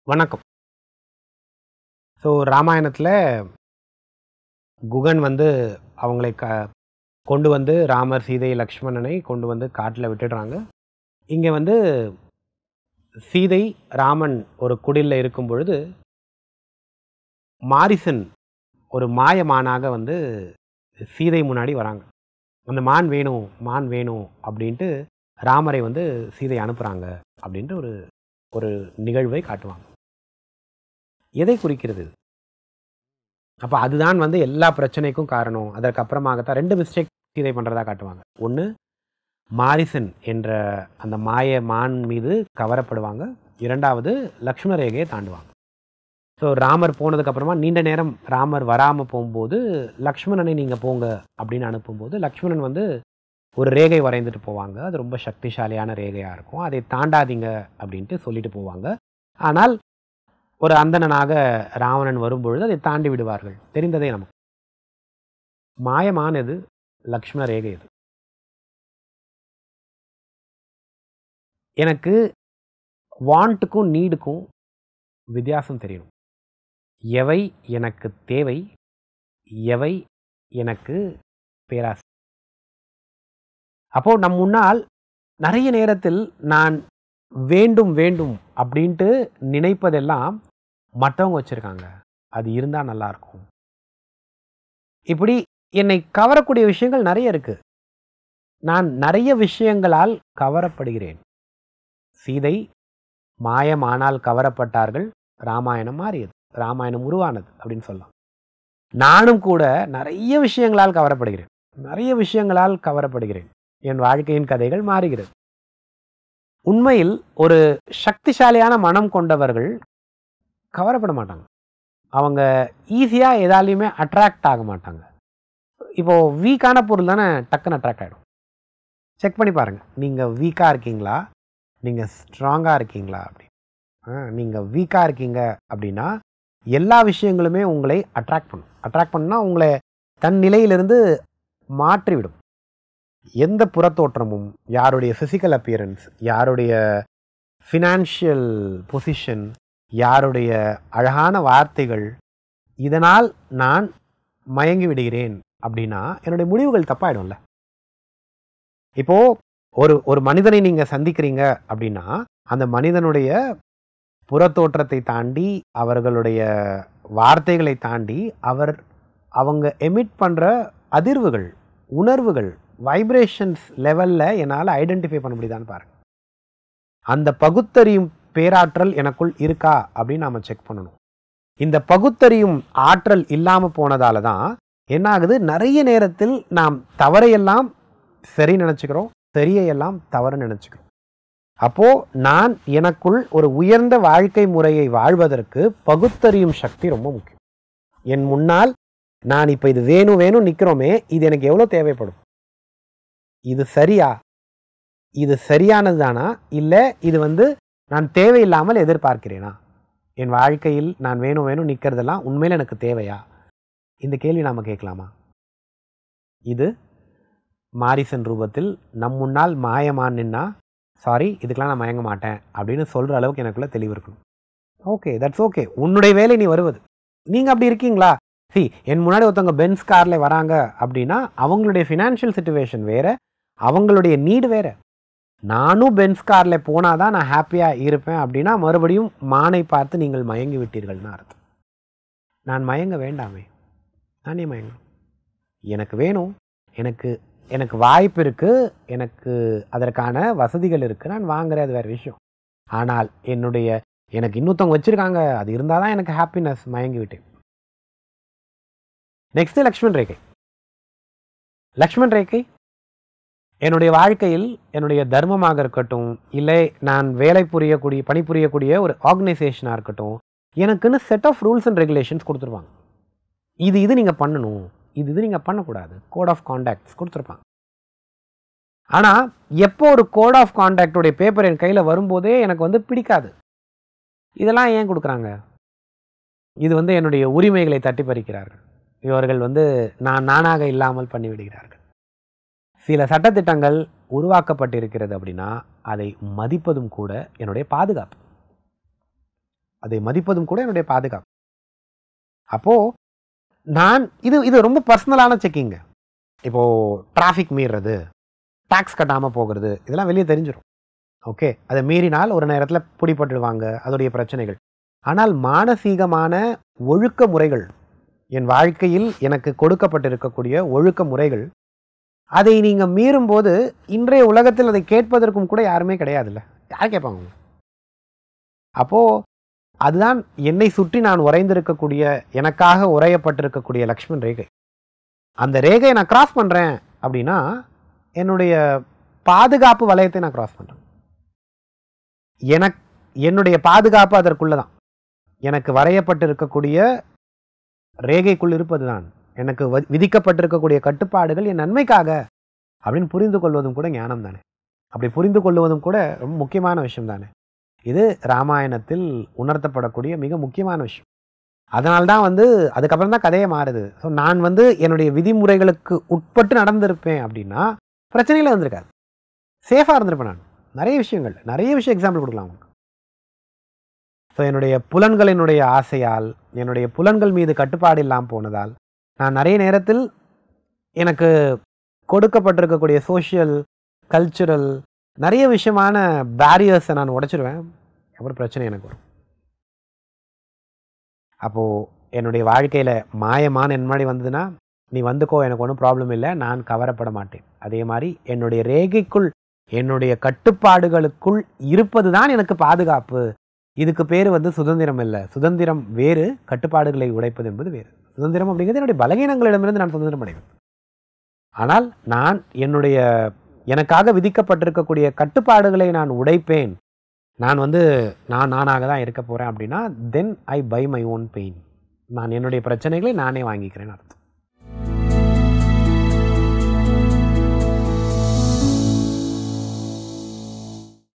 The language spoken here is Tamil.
வணக்கம் ஸோ ராமாயணத்தில் குகன் வந்து அவங்களை க கொண்டு வந்து ராமர் சீதை லக்ஷ்மணனை கொண்டு வந்து காட்டில் விட்டுடுறாங்க இங்கே வந்து சீதை ராமன் ஒரு குடிலில் இருக்கும் பொழுது மாரிசன் ஒரு மாயமானாக வந்து சீதை முன்னாடி வராங்க அந்த மான் வேணும் மான் வேணும் அப்படின்ட்டு ராமரை வந்து சீதை அனுப்புகிறாங்க அப்படின்ட்டு ஒரு ஒரு நிகழ்வை காட்டுவாங்க எதை குறிக்கிறது அப்போ அதுதான் வந்து எல்லா பிரச்சனைக்கும் காரணம் அதற்கு அப்புறமாகத்தான் ரெண்டு மிஸ்டேக் சீதை பண்ணுறதா காட்டுவாங்க ஒன்று மாரிசன் என்ற அந்த மாய மான் மீது கவரப்படுவாங்க இரண்டாவது லக்ஷ்மண ரேகையை தாண்டுவாங்க ஸோ ராமர் போனதுக்கப்புறமா நீண்ட நேரம் ராமர் வராமல் போகும்போது லக்ஷ்மணனை நீங்கள் போங்க அப்படின்னு அனுப்பும்போது லக்ஷ்மணன் வந்து ஒரு ரேகை வரைந்துட்டு போவாங்க அது ரொம்ப சக்திசாலியான ரேகையாக இருக்கும் அதை தாண்டாதீங்க அப்படின்ட்டு சொல்லிட்டு போவாங்க ஆனால் ஒரு அந்தணனாக ராவணன் வரும்பொழுது அதை தாண்டி விடுவார்கள் தெரிந்ததே நமக்கு மாயமானது லக்ஷ்மண ரேகை இது எனக்கு வாண்ட்டுக்கும் நீடுக்கும் வித்தியாசம் தெரியணும் எவை எனக்கு தேவை எவை எனக்கு பேராசை அப்போ நம் முன்னால் நிறைய நேரத்தில் நான் வேண்டும் வேண்டும் அப்படின்ட்டு நினைப்பதெல்லாம் மற்றவங்க வச்சுருக்காங்க அது இருந்தால் நல்லாயிருக்கும் இப்படி என்னை கவரக்கூடிய விஷயங்கள் நிறைய இருக்கு நான் நிறைய விஷயங்களால் கவரப்படுகிறேன் சீதை மாயமானால் கவரப்பட்டார்கள் ராமாயணம் மாறியது ராமாயணம் உருவானது அப்படின்னு சொல்லலாம் நானும் கூட நிறைய விஷயங்களால் கவரப்படுகிறேன் நிறைய விஷயங்களால் கவரப்படுகிறேன் என் வாழ்க்கையின் கதைகள் மாறுகிறது உண்மையில் ஒரு சக்திசாலியான மனம் கொண்டவர்கள் கவரப்பட மாட்டாங்க அவங்க ஈஸியாக எதாலையுமே அட்ராக்ட் ஆக மாட்டாங்க இப்போது வீக்கான பொருள் தானே டக்குன்னு அட்ராக்ட் ஆகிடும் செக் பண்ணி பாருங்கள் நீங்கள் வீக்காக இருக்கீங்களா நீங்கள் ஸ்ட்ராங்காக இருக்கீங்களா அப்படி நீங்கள் வீக்காக இருக்கீங்க அப்படின்னா எல்லா விஷயங்களுமே உங்களை அட்ராக்ட் பண்ணும் அட்ராக்ட் பண்ணால் உங்களை தன் நிலையிலிருந்து மாற்றிவிடும் எந்த புறத்தோற்றமும் யாருடைய ஃபிசிக்கல் அப்பியரன்ஸ் யாருடைய ஃபினான்ஷியல் பொசிஷன் யாருடைய அழகான வார்த்தைகள் இதனால் நான் மயங்கி விடுகிறேன் அப்படின்னா என்னுடைய முடிவுகள் தப்பாயிடும்ல இப்போ ஒரு ஒரு மனிதனை நீங்க சந்திக்கிறீங்க அப்படின்னா அந்த மனிதனுடைய புறத்தோற்றத்தை தாண்டி அவர்களுடைய வார்த்தைகளை தாண்டி அவர் அவங்க எமிட் பண்ற அதிர்வுகள் உணர்வுகள் வைப்ரேஷன்ஸ் லெவலில் என்னால் ஐடென்டிஃபை பண்ண முடியுதான்னு பாருங்க அந்த பகுத்தறியும் பேராற்றல் எனக்குள் இருக்கா அப்படின்னு நாம் செக் பண்ணணும் இந்த பகுத்தறியும் ஆற்றல் இல்லாமல் போனதால தான் என்ன ஆகுது நிறைய நேரத்தில் நாம் தவறையெல்லாம் சரி நினச்சிக்கிறோம் சரியையெல்லாம் தவறு நினச்சிக்கிறோம் அப்போ நான் எனக்குள் ஒரு உயர்ந்த வாழ்க்கை முறையை வாழ்வதற்கு பகுத்தறியும் சக்தி ரொம்ப முக்கியம் என் முன்னால் நான் இப்போ இது வேணும் வேணும் நிற்கிறோமே இது எனக்கு எவ்வளோ தேவைப்படும் இது சரியா இது சரியானது தானா இல்லை இது வந்து நான் தேவையில்லாமல் எதிர்பார்க்கிறேனா என் வாழ்க்கையில் நான் வேணும் வேணும் நிற்கிறதெல்லாம் உண்மையில் எனக்கு தேவையா இந்த கேள்வி நாம் கேட்கலாமா இது மாரிசன் ரூபத்தில் நம் முன்னால் மாயமான் நின்னா சாரி இதுக்கெல்லாம் நான் மயங்க மாட்டேன் அப்படின்னு சொல்கிற அளவுக்கு எனக்குள்ள தெளிவு இருக்கணும் ஓகே தட்ஸ் ஓகே உன்னுடைய வேலை நீ வருவது நீங்கள் அப்படி இருக்கீங்களா சி என் முன்னாடி ஒருத்தவங்க பென்ஸ் காரில் வராங்க அப்படின்னா அவங்களுடைய ஃபினான்ஷியல் சுச்சுவேஷன் வேறு அவங்களுடைய நீடு வேறு நானும் பென்ஸ் காரில் போனால் தான் நான் ஹாப்பியாக இருப்பேன் அப்படின்னா மறுபடியும் மானை பார்த்து நீங்கள் மயங்கி விட்டீர்கள்னு அர்த்தம் நான் மயங்க வேண்டாமே நானே மயங்கணும் எனக்கு வேணும் எனக்கு எனக்கு வாய்ப்பு இருக்குது எனக்கு அதற்கான வசதிகள் இருக்குது நான் வாங்குறேன் அது வேறு விஷயம் ஆனால் என்னுடைய எனக்கு இன்னொருத்தவங்க வச்சுருக்காங்க அது இருந்தால் தான் எனக்கு ஹாப்பினஸ் மயங்கி விட்டேன் நெக்ஸ்ட் லக்ஷ்மண் ரேகை லக்ஷ்மண் ரேகை என்னுடைய வாழ்க்கையில் என்னுடைய தர்மமாக இருக்கட்டும் இல்லை நான் வேலை புரியக்கூடிய பணிபுரியக்கூடிய ஒரு ஆர்கனைசேஷனாக இருக்கட்டும் எனக்குன்னு set of rules and regulations கொடுத்துருப்பாங்க இது இது நீங்கள் பண்ணணும் இது இது நீங்கள் பண்ணக்கூடாது கோட் ஆஃப் கான்டாக்ட்ஸ் கொடுத்துருப்பாங்க ஆனால் எப்போ ஒரு கோட் ஆஃப் கான்டாக்டுடைய பேப்பர் என் கையில் வரும்போதே எனக்கு வந்து பிடிக்காது இதெல்லாம் ஏன் கொடுக்குறாங்க இது வந்து என்னுடைய உரிமைகளை தட்டி பறிக்கிறார்கள் இவர்கள் வந்து நான் நானாக இல்லாமல் பண்ணிவிடுகிறார்கள் சில சட்டத்திட்டங்கள் உருவாக்கப்பட்டிருக்கிறது அப்படின்னா அதை மதிப்பதும் கூட என்னுடைய பாதுகாப்பு அதை மதிப்பதும் கூட என்னுடைய பாதுகாப்பு அப்போது நான் இது இது ரொம்ப பர்சனலான செக்கிங்க இப்போது டிராஃபிக் மீறுறது டாக்ஸ் கட்டாமல் போகிறது இதெல்லாம் வெளியே தெரிஞ்சிடும் ஓகே அதை மீறினால் ஒரு நேரத்தில் பிடிபட்டுடுவாங்க அதோடைய பிரச்சனைகள் ஆனால் மானசீகமான ஒழுக்க முறைகள் என் வாழ்க்கையில் எனக்கு கொடுக்கப்பட்டிருக்கக்கூடிய ஒழுக்க முறைகள் அதை நீங்கள் மீறும்போது இன்றைய உலகத்தில் அதை கேட்பதற்கும் கூட யாருமே கிடையாதுல்ல யார் கேட்பாங்க அப்போது அதுதான் என்னை சுற்றி நான் உறைந்திருக்கக்கூடிய எனக்காக உரையப்பட்டிருக்கக்கூடிய லக்ஷ்மண் ரேகை அந்த ரேகையை நான் கிராஸ் பண்ணுறேன் அப்படின்னா என்னுடைய பாதுகாப்பு வளையத்தை நான் கிராஸ் பண்ணுறேன் எனக்கு என்னுடைய பாதுகாப்பு அதற்குள்ள தான் எனக்கு வரையப்பட்டிருக்கக்கூடிய ரேகைக்குள் இருப்பது தான் எனக்கு வ- விதிக்கப்பட்டிருக்கக்கூடிய கட்டுப்பாடுகள் என் நன்மைக்காக அப்படின்னு புரிந்து கொள்வதும் கூட ஞானம் தானே அப்படி புரிந்து கொள்வதும் கூட ரொம்ப முக்கியமான விஷயம் தானே இது ராமாயணத்தில் உணர்த்தப்படக்கூடிய மிக முக்கியமான விஷயம் அதனால்தான் வந்து அதுக்கப்புறம் தான் கதையே மாறுது ஸோ நான் வந்து என்னுடைய விதிமுறைகளுக்கு உட்பட்டு நடந்திருப்பேன் அப்படின்னா பிரச்சனையில் வந்திருக்காது சேஃபாக இருந்திருப்பேன் நான் நிறைய விஷயங்கள் நிறைய விஷயம் எக்ஸாம்பிள் கொடுக்கலாம் உங்களுக்கு ஸோ என்னுடைய புலன்களினுடைய ஆசையால் என்னுடைய புலன்கள் மீது கட்டுப்பாடு இல்லாமல் போனதால் நான் நிறைய நேரத்தில் எனக்கு கொடுக்கப்பட்டிருக்கக்கூடிய சோஷியல் கல்ச்சுரல் நிறைய விஷயமான பேரியர்ஸை நான் உடைச்சிருவேன் அப்புறம் பிரச்சனை எனக்கு வரும் அப்போது என்னுடைய வாழ்க்கையில் மாயமான என் முன்னாடி வந்ததுன்னா நீ வந்துக்கோ எனக்கு ஒன்றும் ப்ராப்ளம் இல்லை நான் கவரப்பட மாட்டேன் அதே மாதிரி என்னுடைய ரேகைக்குள் என்னுடைய கட்டுப்பாடுகளுக்குள் இருப்பது தான் எனக்கு பாதுகாப்பு இதுக்கு பேர் வந்து சுதந்திரம் இல்லை சுதந்திரம் வேறு கட்டுப்பாடுகளை உடைப்பது என்பது வேறு சுதந்திரம் அப்படிங்கிறது என்னுடைய பலகீனங்களிடமிருந்து நான் சுதந்திரம் அடைவேன் ஆனால் நான் என்னுடைய எனக்காக விதிக்கப்பட்டிருக்கக்கூடிய கட்டுப்பாடுகளை நான் உடைப்பேன் நான் வந்து நான் நானாக தான் இருக்க போகிறேன் அப்படின்னா then I buy my own pain நான் என்னுடைய பிரச்சனைகளை நானே வாங்கிக்கிறேன்னு அர்த்தம்